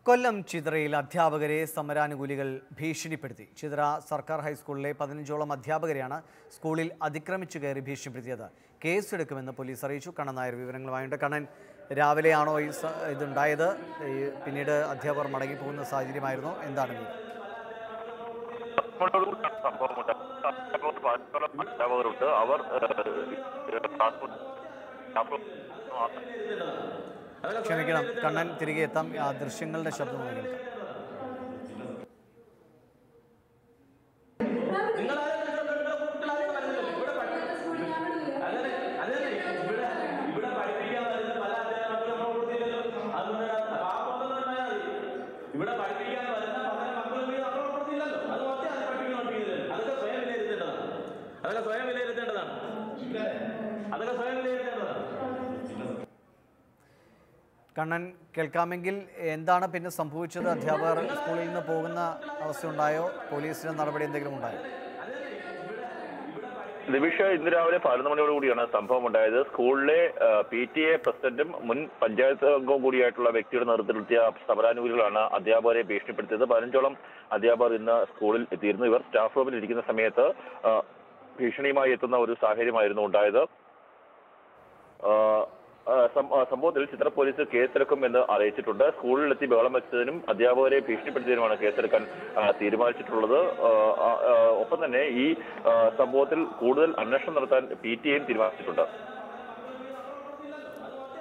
കൊല്ലം ചിതറയിൽ അധ്യാപകരെ സമരാനുകൂലികൾ ഭീഷണിപ്പെടുത്തി ചിതറ സർക്കാർ ഹൈസ്കൂളിലെ പതിനഞ്ചോളം അധ്യാപകരെയാണ് സ്കൂളിൽ അതിക്രമിച്ചു കയറി ഭീഷണിപ്പെടുത്തിയത് കേസെടുക്കുമെന്ന് പോലീസ് അറിയിച്ചു കണ്ണൻ നായർ വിവരങ്ങളുമായുണ്ട് കണ്ണൻ രാവിലെയാണോ ഈ സ- ഇതുണ്ടായത് ഈ പിന്നീട് അധ്യാപകർ മടങ്ങിപ്പോകുന്ന സാഹചര്യമായിരുന്നോ എന്താണ് വിവരം നമ്മളോടുകൂടിയാണ് സംഭവമുണ്ട് അധ്യാപകർ പതിനോളം അധ്യാപകരുണ്ട് അവർ ഏഹ്, ട്രാൻസ്പോർട്ട് സ്റ്റാഫ് ക്ഷമിക്കണം കണ്ണൻ തിരികെ എത്താം ആ ദൃശ്യങ്ങളുടെ ശബ്ദം ഒന്ന് കേൾക്കാം ഇവിടെ പഠിപ്പിക്കാൻ വരുന്ന പല മക്കളും ഈ നമ്മളെ കൊടുത്തില്ലല്ലോ അത് മാത്രമേ അത് പഠിപ്പിക്കാൻ പഠിപ്പിക്കുന്നില്ല അതൊക്കെ സ്വയം വിലയിരുത്തേണ്ടതാണ് അതൊക്കെ സ്വയം വിലയിരുത്തേണ്ടതാണ് അതൊക്കെ സ്വയം വിലയിരുത്തേണ്ടതാണ് കണ്ണൻ കേൾക്കാമെങ്കിൽ എന്താണ് പിന്നെ സംഭവിച്ചത് അധ്യാപകർ സ്കൂളിൽ നിന്ന് പോകുന്ന അവസ്ഥയുണ്ടായോ പോലീസിന്റെ നടപടി എന്തെങ്കിലും ഉണ്ടായോ നിമിഷ ഇന്ന് രാവിലെ പതിനൊന്ന് മണിയോട് കൂടിയാണ് സംഭവം ഉണ്ടായത് സ്കൂളിലെ പി ടി എ പ്രസിഡന്റും മുൻ പഞ്ചായത്ത് അംഗവും കൂടിയായിട്ടുള്ള വ്യക്തിയുടെ നേതൃത്വത്തിലെത്തിയ സമരാനുകൂലികളാണ് അധ്യാപകരെ ഭീഷണിപ്പെടുത്തിയത് പതിനഞ്ചോളം അധ്യാപകർ ഇന്ന് സ്കൂളിൽ എത്തിയിരുന്നു ഇവർ സ്റ്റാഫ് റൂമിൽ ഇരിക്കുന്ന സമയത്ത് ആ, ഭീഷണിയുമായി എത്തുന്ന ഒരു സാഹചര്യമായിരുന്നു ഉണ്ടായത് ആ, ആ, സം- ആ, സംഭവത്തിൽ ചിത്ര പോലീസ് കേസെടുക്കുമെന്ന് അറിയിച്ചിട്ടുണ്ട് സ്കൂളിലെത്തി ബഹളം വെച്ചതിനും അധ്യാപകരെ ഭീഷണിപ്പെടുത്തിയതിനുമാണ് കേസെടുക്കാൻ ആ, തീരുമാനിച്ചിട്ടുള്ളത് ആ, ആ, ആ, ഒപ്പം തന്നെ ഈ ആ, സംഭവത്തിൽ കൂടുതൽ അന്വേഷണം നടത്താൻ പി ടി എയും തീരുമാനിച്ചിട്ടുണ്ട്